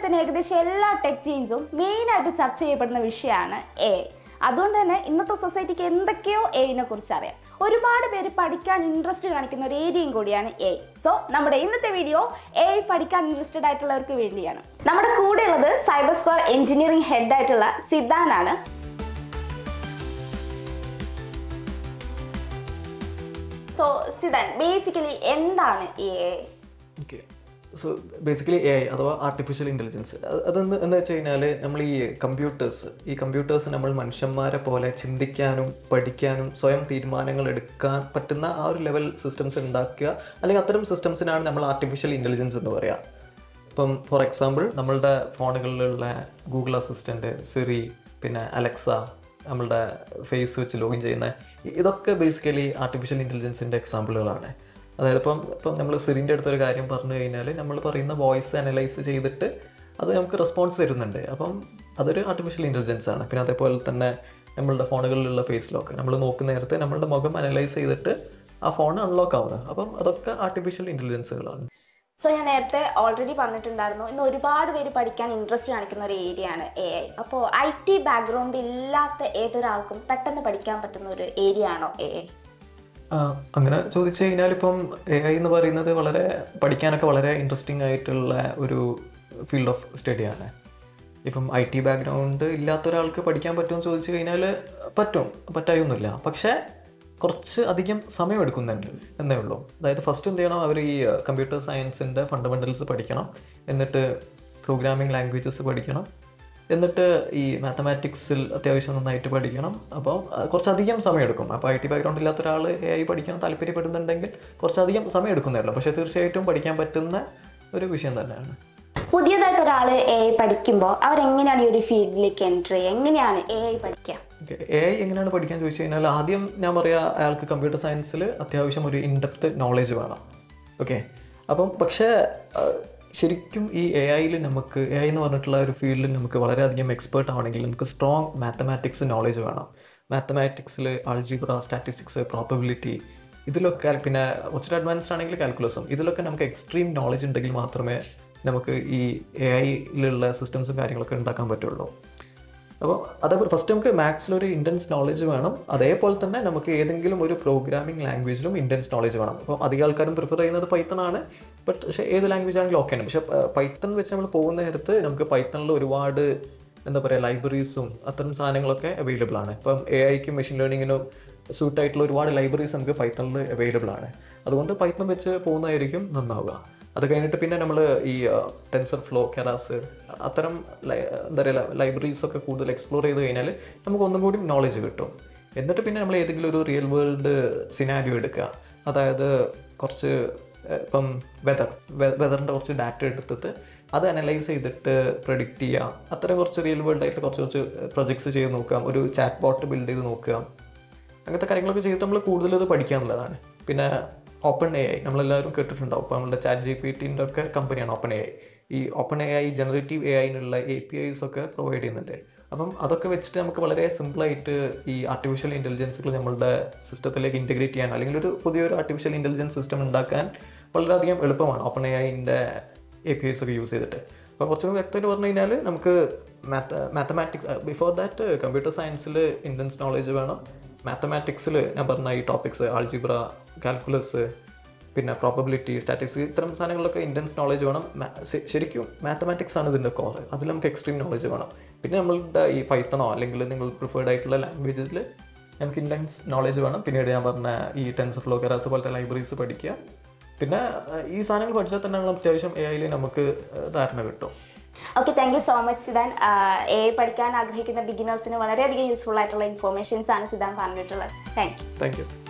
തന്നെ ഏകദേശം എല്ലാ ടെക് ജീൻസും മെയിനായിട്ട് ചർച്ച ചെയ്യപ്പെടുന്ന വിഷയമാണ് എ അതുകൊണ്ട് തന്നെ ഇന്നത്തെ സൊസൈറ്റിക്ക് എന്തൊക്കെയോ എയിനെ കുറിച്ച് അറിയാം ഒരുപാട് പേര് പഠിക്കാൻ ഇൻട്രസ്റ്റ് കാണിക്കുന്ന ഒരു ഏരിയയും കൂടിയാണ് എ സോ നമ്മുടെ ഇന്നത്തെ വീഡിയോ എ പഠിക്കാൻ ഇൻട്രസ്റ്റഡ് ആയിട്ടുള്ളവർക്ക് വേണ്ടിയാണ് നമ്മുടെ കൂടെയുള്ളത് സൈബർ സ്ക്വയർ എഞ്ചിനീയറിംഗ് ഹെഡ് ആയിട്ടുള്ള സിദ്ധാനാണ് സോ സിദ്ധാൻ ബേസിക്കലി എന്താണ് ഈ uh okay so basically A I അഥവാ ആർട്ടിഫിഷ്യൽ ഇൻ്റലിജൻസ് അതെന്ന് എന്ന് വെച്ച് കഴിഞ്ഞാൽ നമ്മൾ ഈ കമ്പ്യൂട്ടേഴ്സ് ഈ കമ്പ്യൂട്ടേഴ്സ് നമ്മൾ മനുഷ്യന്മാരെ പോലെ ചിന്തിക്കാനും പഠിക്കാനും സ്വയം തീരുമാനങ്ങൾ എടുക്കാൻ പറ്റുന്ന ആ ഒരു ലെവൽ സിസ്റ്റംസ് ഉണ്ടാക്കുക അല്ലെങ്കിൽ അത്തരം സിസ്റ്റംസിനാണ് നമ്മൾ ആർട്ടിഫിഷ്യൽ ഇൻ്റലിജൻസ് എന്ന് പറയുക ഇപ്പം ഫോർ എക്സാമ്പിൾ നമ്മളുടെ ഫോണുകളിലുള്ള ഗൂഗിൾ അസിസ്റ്റൻറ്റ് സിറി പിന്നെ അലക്സ നമ്മളുടെ ഫേസ് വെച്ച് ലോഗിൻ ചെയ്യുന്ന ഇതൊക്കെ ബേസിക്കലി ആർട്ടിഫിഷ്യൽ ഇൻ്റലിജൻസിൻ്റെ എക്സാമ്പിളുകളാണ് അതായത് ഇപ്പം ഇപ്പം നമ്മൾ സിറിൻ്റെ അടുത്തൊരു കാര്യം പറഞ്ഞു കഴിഞ്ഞാൽ നമ്മൾ പറയുന്ന വോയിസ് അനലൈസ് ചെയ്തിട്ട് അത് നമുക്ക് റെസ്പോൺസ് തരുന്നുണ്ട് അപ്പം അതൊരു ആർട്ടിഫിഷ്യൽ ഇൻ്റലിജൻസ് ആണ് പിന്നെ അതേപോലെ തന്നെ നമ്മളുടെ ഫോണുകളിലുള്ള ഫേസ് ലോക്ക് നമ്മൾ നോക്കുന്ന നേരത്തെ നമ്മളുടെ മുഖം അനലൈസ് ചെയ്തിട്ട് ആ ഫോൺ അൺലോക്ക് ആവുന്നത് അപ്പം അതൊക്കെ ആർട്ടിഫിഷ്യൽ ഇൻ്റലിജൻസുകളാണ് സോ ഞാൻ നേരത്തെ ഓൾറെഡി പറഞ്ഞിട്ടുണ്ടായിരുന്നു ഇന്ന് ഒരുപാട് പേര് പഠിക്കാൻ ഇൻട്രസ്റ്റ് കാണിക്കുന്ന ഒരു ഏരിയ ആണ് എ ഐ അപ്പോൾ ഐ ടി ബാക്ക്ഗ്രൗണ്ട് ഇല്ലാത്ത ഏതൊരാൾക്കും പെട്ടെന്ന് പഠിക്കാൻ പറ്റുന്ന ഒരു ഏരിയ ആണോ എ ഐ ആ, അങ്ങനെ ചോദിച്ചു കഴിഞ്ഞാൽ ഇപ്പം എ ഐ എന്ന് പറയുന്നത് വളരെ പഠിക്കാനൊക്കെ വളരെ ഇൻട്രസ്റ്റിംഗ് ആയിട്ടുള്ള ഒരു ഫീൽഡ് ഓഫ് സ്റ്റഡിയാണ് ഇപ്പം ഐ ടി ബാക്ക്ഗ്രൗണ്ട് ഇല്ലാത്ത ഒരാൾക്ക് പഠിക്കാൻ പറ്റുമെന്ന് ചോദിച്ചു കഴിഞ്ഞാൽ പറ്റും പറ്റായൊന്നുമില്ല പക്ഷേ കുറച്ച് അധികം സമയം എടുക്കുന്നുണ്ട് എന്നേ ഉള്ളൂ അതായത് ഫസ്റ്റ് എന്ത് ചെയ്യണം അവർ ഈ കമ്പ്യൂട്ടർ സയൻസിൻ്റെ ഫണ്ടമെൻ്റൽസ് പഠിക്കണം എന്നിട്ട് പ്രോഗ്രാമിംഗ് ലാംഗ്വേജസ് പഠിക്കണം എന്നിട്ട് ഈ മാത്തമാറ്റിക്സിൽ അത്യാവശ്യം നന്നായിട്ട് പഠിക്കണം അപ്പോൾ അഹ് കുറച്ചധികം സമയം എടുക്കും അപ്പോൾ ഐ ടി ബാക്ക്ഗ്രൗണ്ട് ഇല്ലാത്ത ഒരാൾ എ ഐ പഠിക്കാൻ താല്പര്യപ്പെടുന്നുണ്ടെങ്കിൽ കുറച്ചധികം സമയം എടുക്കുന്നതല്ലോ പക്ഷേ തീർച്ചയായിട്ടും പഠിക്കാൻ പറ്റുന്ന ഒരു വിഷയം തന്നെയാണ് പുതിയതായിട്ട് ഒരാൾ എ ഐ പഠിക്കുമ്പോൾ അവരെങ്ങനെയാണ് ഈ ഒരു ഫീൽഡിലേക്ക് എൻ്റർ ചെയ്യുക എങ്ങനെയാണ് എ ഐ പഠിക്കുക എ ഐ എങ്ങനെയാണ് പഠിക്കാൻ ചോദിച്ചു കഴിഞ്ഞാൽ ആദ്യം ഞാൻ പറയാ അയാൾക്ക് കമ്പ്യൂട്ടർ സയൻസിൽ അത്യാവശ്യം ഒരു ഇൻഡെപ്ത് നോളേജ് വേണം ഓക്കെ അപ്പം പക്ഷേ അഹ് ശരിക്കും ഈ എ ഐയിൽ നമുക്ക് എ ഐ എന്ന് പറഞ്ഞിട്ടുള്ള ഒരു ഫീൽഡിൽ നമുക്ക് വളരെയധികം എക്സ്പേർട്ട് ആവണമെങ്കിൽ നമുക്ക് സ്ട്രോങ് മാത്തമാറ്റിക്സ് നോളേജ് വേണം മാത്തമാറ്റിക്സിൽ ആൾജിബ്ര സ്റ്റാറ്റിസ്റ്റിക്സ് പ്രോബബിലിറ്റി ഇതിലൊക്കെ പിന്നെ കുറച്ചൊരു അഡ്വാൻസ്ഡ് ആണെങ്കിൽ കാൽക്കുലസും ഇതിലൊക്കെ നമുക്ക് എക്സ്ട്രീം നോളേജ് ഉണ്ടെങ്കിൽ മാത്രമേ നമുക്ക് ഈ എ ഐയിലുള്ള സിസ്റ്റംസും കാര്യങ്ങളൊക്കെ ഉണ്ടാക്കാൻ പറ്റുള്ളൂ അപ്പോൾ അതേപോലെ ഫസ്റ്റ് നമുക്ക് മാത്സിലൊരു ഇൻറ്റൻസ് നോളജ് വേണം അതേപോലെ തന്നെ നമുക്ക് ഏതെങ്കിലും ഒരു പ്രോഗ്രാമിംഗ് ലാംഗ്വേജിലും ഇൻറ്റൻസ് നോളജ് വേണം അപ്പോൾ അധികം ആൾക്കാരും പ്രിഫർ ചെയ്യുന്നത് പൈത്തൺ ആണ് ബട്ട് പക്ഷേ ഏത് ലാംഗ്വേജ് ആണെങ്കിലും ഓക്കെ ആണ് പക്ഷേ പൈത്തൺ വെച്ച് നമ്മൾ പോകുന്ന നേരത്ത് നമുക്ക് പൈത്തണിൽ ഒരുപാട് എന്താ പറയുക ലൈബ്രറീസും അത്തരം സാധനങ്ങളൊക്കെ അവൈലബിൾ ആണ് ഇപ്പം എ ഐക്കും മെഷീൻ ലേണിങ്ങിനും സൂട്ട് ആയിട്ടുള്ള ഒരുപാട് ലൈബ്രറീസ് നമുക്ക് പൈത്തണിൽ അവൈലബിൾ ആണ് അതുകൊണ്ട് പൈത്തൺ വെച്ച് പോകുന്നതായിരിക്കും നന്നാവുക അത് കഴിഞ്ഞിട്ട് പിന്നെ നമ്മൾ ഈ ടെൻസർ ഫ്ലോ കെറാസ് അത്തരം ലൈ- എന്താ പറയുക ലൈബ്രറീസ് ഒക്കെ കൂടുതൽ എക്സ്പ്ലോർ ചെയ്ത് കഴിഞ്ഞാൽ നമുക്ക് ഒന്നും കൂടി നോളജ് കിട്ടും എന്നിട്ട് പിന്നെ നമ്മൾ ഏതെങ്കിലും ഒരു റിയൽ വേൾഡ് സിനാരിയോ എടുക്കുക അതായത് കുറച്ച് ഏഹ്, ഇപ്പം വെതർ വെതറിൻ്റെ കുറച്ച് ഡാറ്റ എടുത്തിട്ട് അത് അനലൈസ് ചെയ്തിട്ട് പ്രഡിക്റ്റ് ചെയ്യുക അത്തരം കുറച്ച് റിയൽ വേൾഡ് ആയിട്ട് കുറച്ച് കുറച്ച് പ്രൊജക്ട്സ് ചെയ്ത് നോക്കാം ഒരു ചാറ്റ് ബോട്ട് ബിൽഡ് ചെയ്ത് നോക്കുക അങ്ങനത്തെ കാര്യങ്ങളൊക്കെ ചെയ്തിട്ട് നമ്മൾ കൂടുതൽ ഇത് പഠിക്കാന്നുള്ളതാണ് പിന്നെ ഓപ്പൺ എ ഐ നമ്മളെല്ലാവരും കേട്ടിട്ടുണ്ടാവും ഇപ്പോൾ നമ്മുടെ ചാറ്റ് ജി പി ടിൻ്റെ ഒക്കെ കമ്പനിയാണ് ഓപ്പൺ എ ഐ ഈ Open A I generative A ഐനുള്ള എ പി ഐസ് ഒക്കെ പ്രൊവൈഡ് ചെയ്യുന്നുണ്ട് അപ്പം അതൊക്കെ വെച്ചിട്ട് നമുക്ക് വളരെ സിമ്പിളായിട്ട് ഈ ആർട്ടിഫിഷ്യൽ ഇൻ്റലിജൻസുകൾ നമ്മളുടെ സിസ്റ്റത്തിലേക്ക് ഇൻറ്റഗ്രേറ്റ് ചെയ്യാൻ അല്ലെങ്കിൽ ഒരു പുതിയൊരു ആർട്ടിഫിഷ്യൽ ഇൻ്റലിജൻസ് സിസ്റ്റം ഉണ്ടാക്കാൻ വളരെയധികം എളുപ്പമാണ് ഓപ്പൺ എ ഐൻ്റെ എ പി ഐസ് ഒക്കെ യൂസ് ചെയ്തിട്ട് അപ്പോൾ കുറച്ചുകൂടി വ്യക്തമായിട്ട് പറഞ്ഞു കഴിഞ്ഞാൽ നമുക്ക് math mathematics before that computer സയൻസിൽ ഇൻഡൻസ് നോളേജ് വേണം മാത്തമാറ്റിക്സിൽ ഞാൻ പറഞ്ഞ ഈ ടോപ്പിക്സ് ആൾജിബ്ര കാൽക്കുലസ് പിന്നെ പ്രോബബിലിറ്റി സ്റ്റാറ്റിക്സ് ഇത്തരം സാധനങ്ങളിലൊക്കെ ഇൻഡൻസ് നോളേജ് വേണം Ma- ശ- ശരിക്കും മാത്തമാറ്റിക്സ് ആണ് ഇതിൻ്റെ കോർ അതിൽ നമുക്ക് എക്സ്ട്രീം നോളേജ് വേണം പിന്നെ നമ്മളുടെ ഈ പൈത്തണോ അല്ലെങ്കിൽ നിങ്ങൾ പ്രിഫേർഡ് ആയിട്ടുള്ള ലാംഗ്വേജിൽ നമുക്ക് ഇൻഡൻസ് നോളേജ് വേണം പിന്നീട് ഞാൻ പറഞ്ഞ ഈ ടെൻസ് ഫ്ലോ കെറാസ് പോലത്തെ ലൈബ്രറീസ് പഠിക്കുക പിന്നെ അഹ് ഈ സാധനങ്ങൾ പഠിച്ചാൽ തന്നെ നമ്മൾ അത്യാവശ്യം എ ഐയിൽ നമുക്ക് അഹ് ധാരണ കിട്ടും okay thank you so much Siddhan A I പഠിക്കാൻ ആഗ്രഹിക്കുന്ന ബിഗിനേഴ്സിന് വളരെയധികം യൂസ്ഫുൾ ആയിട്ടുള്ള ഇൻഫോർമേഷൻസ് ആണ് സിദാൻ പറഞ്ഞിട്ടുള്ളത് താങ്ക് യു താങ്ക് യു